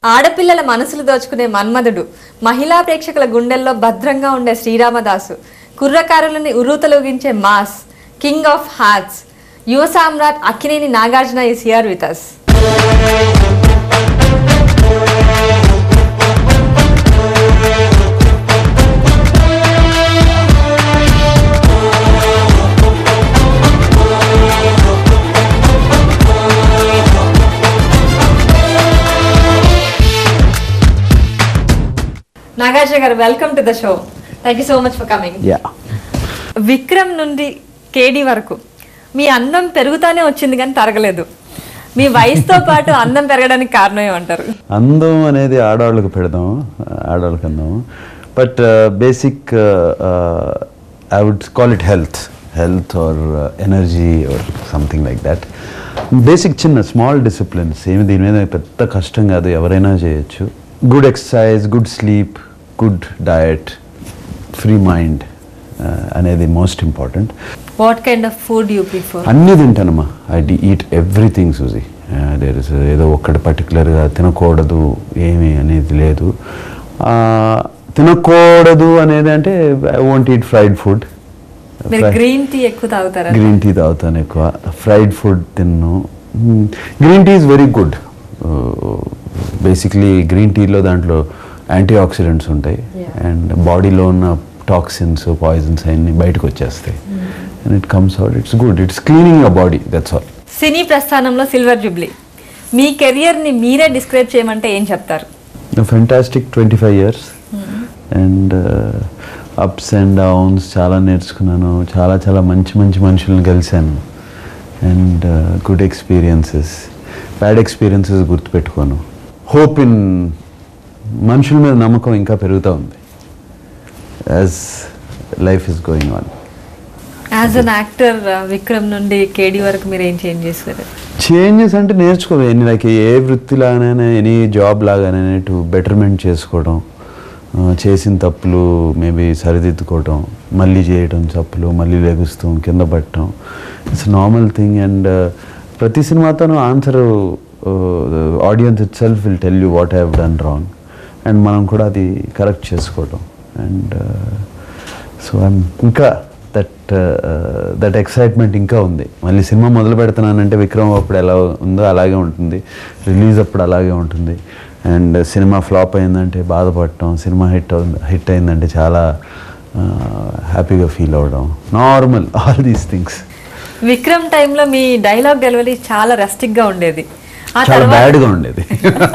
ఆడపిల్లల మనసులు దోచుకునే మన్మధుడు మహిళా ప్రేక్షకుల గుండెల్లో భద్రంగా ఉండే శ్రీరామదాసు కుర్రకారులని ఉర్రూతలూగించే మాస్ కింగ్ ఆఫ్ హార్ట్స్ యువ సామ్రాట్ Akkineni Nagarjuna is here with us Nagarjuna garu welcome to the show thank you so much for coming యా విక్రమ్ నుండి కేడి వరకు మీ అందం పెరుగుతానే వచ్చింది కానీ తరగలేదు మీ వయసుతో పాటు అందం పెరగడానికి కారణం ఏమంటారు అందం అనేది ఆడవాళ్ళకి పెడదాం ఆడవాళ్ళకి అందాం but basic I would call it health health or energy or something like that basic చిన్న స్మాల్ డిసిప్లిన్స్ ఏమి దీని మీద పెద్ద కష్టం కాదు ఎవరైనా చేయొచ్చు good exercise good sleep good diet free mind అనేది most important what kind of food you prefer అన్నీ తింటానమ్మా ఐ డి ఈట్ ఎవ్రీథింగ్ సూజీ దేర్ ఇస్ ఏదో ఒక్కటి పర్టికులర్గా తినకూడదు ఏమి అనేది లేదు ఆ, తినకూడదు అనేది అంటే I want eat fried food మీరు గ్రీన్ టీ ఎక్కువ తాగుతారా గ్రీన్ టీ తాగుతాను ఎక్కువ ఫ్రైడ్ ఫుడ్ తిన్ను green tea is very good basically green tea దాంట్లో యాంటీ ఆక్సిడెంట్స్ ఉంటాయి Yeah. అండ్ బాడీలో ఉన్న టాక్సిన్స్ పాయిజన్స్ అన్నీ బయటకు వచ్చేస్తాయి and it comes out it's good it's cleaning your body that's all సినీ ప్రస్థానంలో సిల్వర్ జూబ్లీ మీ కెరియర్ ని మీరే డిస్క్రైబ్ చేయమంటే ఏం చెప్తారు fantastic twenty five years and ups and downs చాలా నేర్చుకున్నాను చాలా చాలా మంచి మంచి మనుషులను కలిశాను and good experiences bad experiences గుర్తుపెట్టుకోను హోప్ ఇన్ మనుషుల మీద నమ్మకం ఇంకా పెరుగుతూ ఉంది as life is going on as an actor Vikram నుండి కేడి వరకు మీరు ఏం చేంజ్ చేశారు చేంజెస్ అంటే నేర్చుకోవాలి ఎన్ని లైక్ ఏ వృత్తిలాగానే ఎనీ జాబ్ లాగానే టు బెటర్మెంట్ చేసుకోవడం ఆ, చేసిన తప్పులు మేబీ సరిదిద్దుకోవడం మళ్ళీ చేయడం తప్పులు మళ్ళీ లెగుస్తాం కింద పడటం ఇట్స్ నార్మల్ థింగ్ అండ్ ప్రతి సినిమాతోనూ answer audiences itself will tell you what have done wrong and మనం కూడా అది కరెక్ట్ చేసుకోవడం అండ్ సో ఐమ్ ఇంకా దట్ దట్ ఎక్సైట్మెంట్ ఇంకా ఉంది మళ్ళీ సినిమా మొదలు పెడుతున్నానంటే విక్రమ్ అప్పుడు ఎలా ఉందో అలాగే ఉంటుంది రిలీజ్ అప్పుడు అలాగే ఉంటుంది అండ్ సినిమా ఫ్లాప్ అయిందంటే బాధపడటం సినిమా హిట్ హిట్ అయిందంటే చాలా హ్యాపీగా ఫీల్ అవ్వడం normal all these things Vikram టైంలో మీ డైలాగ్ డెలివరీ చాలా రెస్టిక్ గా ఉండేది ఆ చాలా తర్వాత బ్యాడ్గా ఉండేది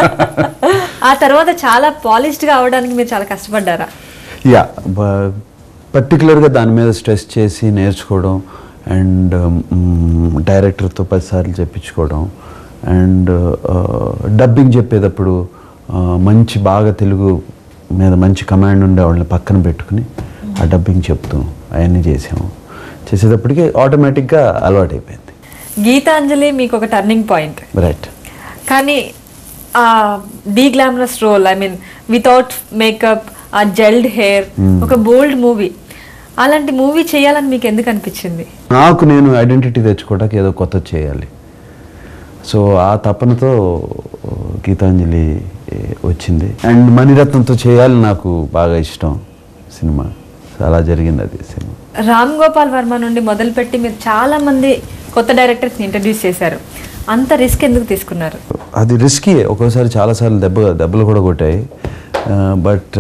ఆ తర్వాత చాలా పాలిష్డ్ గా అవడానికి మీరు చాలా కష్టపడ్డారా యా పర్టికులర్గా దాని మీద స్ట్రెస్ చేసి నేర్చుకోవడం అండ్ డైరెక్టర్తో పదిసార్లు చెప్పించుకోవడం అండ్ డబ్బింగ్ చెప్పేటప్పుడు ఆ, మంచి బాగా తెలుగు మీద మంచి కమాండ్ ఉండే వాళ్ళని పక్కన పెట్టుకుని ఆ డబ్బింగ్ చెప్తూ అవన్నీ చేసాము చేసేటప్పటికి ఆటోమేటిక్గా అలవాటు అయిపోయింది గీతాంజలి మీకు ఒక టర్నింగ్ పాయింట్ రైట్ కానీ ఆ deglamorous role I mean without makeup ఆ జెల్డ్ హెయిర్ ఒక బోల్డ్ మూవీ అలాంటి మూవీ చేయాలని మీకు ఎందుకు అనిపించింది నాకు నేను ఐడెంటిటీ తెచ్చుకోవడానికి ఏదో కొత్త చేయాలి సో ఆ తపనతో గీతాంజలి ఏ, వచ్చింది అండ్ మణిరత్నంతో చేయాలి నాకు బాగా ఇష్టం సినిమా సో అలా జరిగింది అది సినిమా రామ్ గోపాల్ వర్మ నుండి మొదలుపెట్టి మీరు చాలా మంది కొత్త డైరెక్టర్స్ని ఇంట్రడ్యూస్ చేశారు అంత రిస్క్ ఎందుకు తీసుకున్నారు అది రిస్కీ ఒక్కోసారి చాలాసార్లు దెబ్బ దెబ్బలు కూడా కొట్టాయి బట్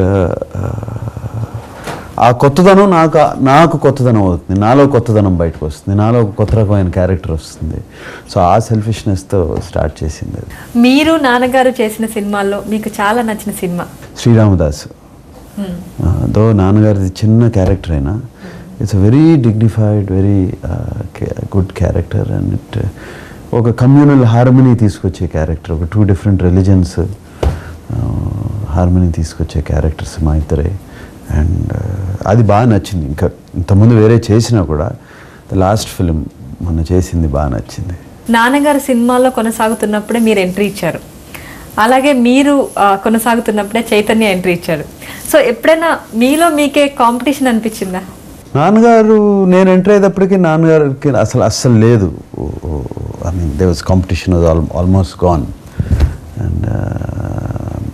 ఆ కొత్తదనం నాకు నాకు కొత్తదనం అవుతుంది నాలో కొత్తదనం బయటకు వస్తుంది నాలో ఒక కొత్త రకమైన క్యారెక్టర్ వస్తుంది సో ఆ సెల్ఫిష్నెస్తో స్టార్ట్ చేసింది అది మీరు నాన్నగారు చేసిన సినిమాల్లో మీకు చాలా నచ్చిన సినిమా శ్రీరామదాస్ దో నాన్నగారిది చిన్న క్యారెక్టర్ అయినా it's a very dignified very good character and it ఒక కమ్యూనల్ హార్మనీ తీసుకొచ్చే క్యారెక్టర్ ఒక టూ డిఫరెంట్ రిలీజన్స్ హార్మనీ తీసుకొచ్చే క్యారెక్టర్స్ మా ఇద్దరే అండ్ అది బాగా నచ్చింది ఇంకా ఇంతకుముందు వేరే చేసినా కూడా ద లాస్ట్ ఫిలిం మొన్న చేసింది బాగా నచ్చింది నాన్నగారు సినిమాలో కొనసాగుతున్నప్పుడే మీరు ఎంట్రీ ఇచ్చారు అలాగే మీరు ఆ, కొనసాగుతున్నప్పుడే చైతన్య ఎంట్రీ ఇచ్చారు సో ఎప్పుడైనా మీలో మీకే కాంపిటీషన్ అనిపించిందా నాన్నగారు నేను ఎంటర్ అయ్యేటప్పటికి నాన్నగారికి అసలు అస్సలు లేదు I mean they was competition was all almost gone and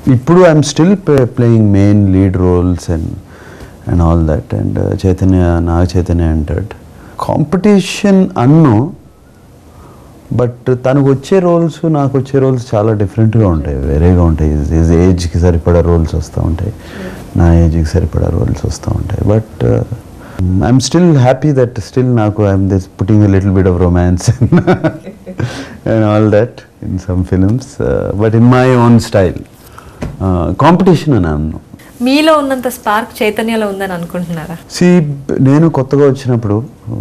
ఇప్పుడు I'm still playing main lead roles and and all that and Chaitanya Naga Chaitanya అంటాడు కాంపిటీషన్ అన్ను బట్ తనకు వచ్చే రోల్స్ నాకు వచ్చే రోల్స్ చాలా డిఫరెంట్గా ఉంటాయి వేరేగా ఉంటాయి ఈజ్ ఏజ్కి సరిపడా రోల్స్ వస్తూ ఉంటాయి నా ఏజ్కి సరిపడా రోల్స్ వస్తూ ఉంటాయి but I'm still happy that still నాకు I'm this putting little bit of romance and all that in some films but in my own style competition అని అన్నాను మీలో ఉన్నంత స్పార్క్ చైతన్యలో ఉందని అనుకుంటున్నారా సి నేను కొత్తగా వచ్చినప్పుడు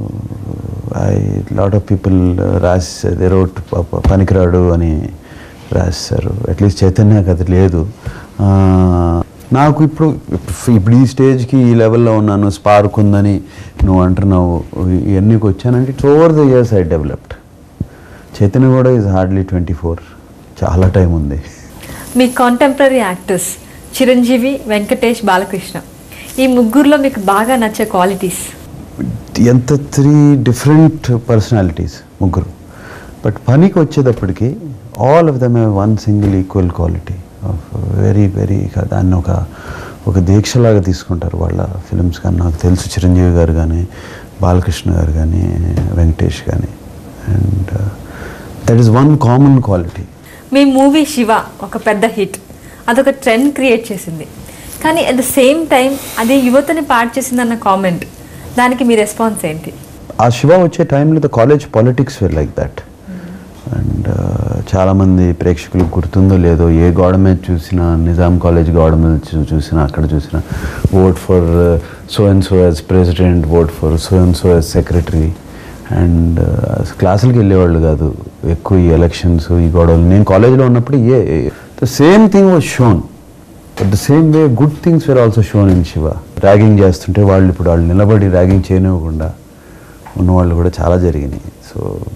ఐ లాట్ ఆఫ్ పీపుల్ రాసి రోట్ పనికిరాడు అని రాశారు అట్లీస్ట్ చైతన్యకి అది లేదు ఆ, నాకు ఇప్పుడు ఇప్పుడు ఈ స్టేజ్కి ఈ లెవెల్లో ఉన్నాను స్పార్క్ ఉందని నువ్వు అంటున్నావు ఇవన్నీకి వచ్చానంటే it's over the years I developed Chaitanya కూడా ఈజ్ హార్డ్లీ ట్వంటీ ఫోర్ చాలా టైం ఉంది మీ కాంటెంపరీ యాక్టర్స్ చిరంజీవి వెంకటేష్ బాలకృష్ణ ఈ ముగ్గురులో మీకు బాగా నచ్చే క్వాలిటీస్ ఎంత త్రీ డిఫరెంట్ పర్సనాలిటీస్ ముగ్గురు బట్ పనికి వచ్చేటప్పటికి all of them one single equal quality of very very దాన్ని ఒక ఒక దీక్షలాగా తీసుకుంటారు వాళ్ళ ఫిల్మ్స్ కానీ నాకు తెలుసు చిరంజీవి గారు కానీ బాలకృష్ణ గారు కానీ వెంకటేష్ కానీ and that is one common quality మీ మూవీ శివ ఒక పెద్ద హిట్ అదొక ట్రెండ్ క్రియేట్ చేసింది కానీ అట్ ద సేమ్ టైం అది యువతని పాడు చేసిందన్న కామెంట్ దానికి మీ రెస్పాన్స్ ఏంటి ఆ శివ వచ్చే టైంలో the college politics were like that and చాలామంది ప్రేక్షకులకు గుర్తుందో లేదో ఏ గోడ మీద చూసినా నిజాం కాలేజ్ గోడ మీద చూ- చూసినా అక్కడ చూసినా vote for so and so as president vote for so and so as secretary and క్లాసులకి వెళ్ళేవాళ్ళు కాదు ఎక్కువ ఈ ఎలక్షన్స్ ఈ గొడవలు నేను కాలేజ్లో ఉన్నప్పుడు a the same thing was shown but the same way good things were also shown in Shiva ragging చేస్తుంటే వాళ్ళు ఇప్పుడు వాళ్ళు నిలబడి ర్యాగింగ్ చేయనివ్వకుండా ఉన్నవాళ్ళు కూడా చాలా జరిగినాయి సో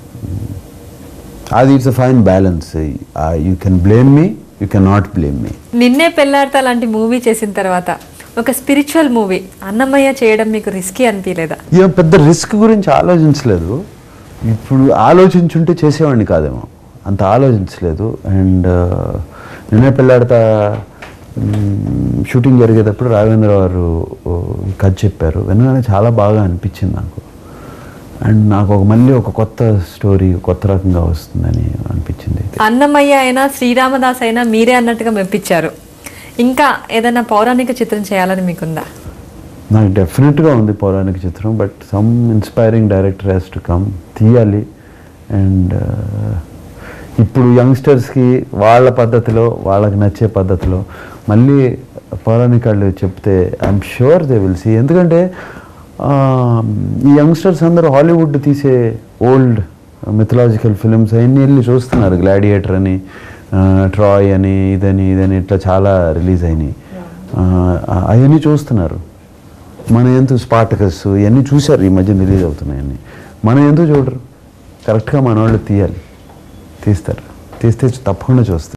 అది it's a fine balance you can blame me you can not blame me Ninne Pelladata లాంటి మూవీ చేసిన తర్వాత ఒక స్పిరిచువల్ మూవీ అన్నమయ్య చేయడం మీకు రిస్కీ అనిపించలేదా ఇక పెద్ద రిస్క్ గురించి ఆలోచించలేదు ఇప్పుడు ఆలోచించుంటే చేసేవాడిని కాదేమో అంత ఆలోచించలేదు అండ్ నిన్నే పెళ్ళాడతా షూటింగ్ జరిగేటప్పుడు రాఘవేంద్ర గారు ఓ, ఈ కథ చెప్పారు వినగానే చాలా బాగా అనిపించింది నాకు అండ్ నాకు ఒక మళ్ళీ ఒక కొత్త స్టోరీ కొత్త రకంగా వస్తుందని అనిపించింది అన్నమయ్య అయినా శ్రీరామదాస్ అయినా మీరే అన్నట్టుగా మెప్పించారు ఇంకా ఏదైనా పౌరాణిక చిత్రం చేయాలని మీకుందా నాకు డెఫినెట్గా ఉంది పౌరాణిక చిత్రం but some inspiring director has to come తీయాలి అండ్ ఇప్పుడు యంగ్స్టర్స్కి వాళ్ళ పద్ధతిలో వాళ్ళకి నచ్చే పద్ధతిలో మళ్ళీ పౌరాణికాళ్ళు చెప్తే I'm sure they will see ఎందుకంటే ఆ, ఈ యంగ్స్టర్స్ అందరూ హాలీవుడ్ తీసే ఓల్డ్ మిథలాజికల్ ఫిల్మ్స్ అవన్నీ వెళ్ళి చూస్తున్నారు గ్లాడియేటర్ అని ట్రాయ్ అని ఇదని ఇదని ఇట్లా చాలా రిలీజ్ అయినాయి అవన్నీ చూస్తున్నారు మన ఎందుకు స్పాటకస్ ఇవన్నీ చూశారు ఈ మధ్య రిలీజ్ అవుతున్నాయని మనం ఎందుకు చూడరు కరెక్ట్గా మన వాళ్ళు తీయాలి తీస్తారు తీస్తే తప్పకుండా చూస్తారు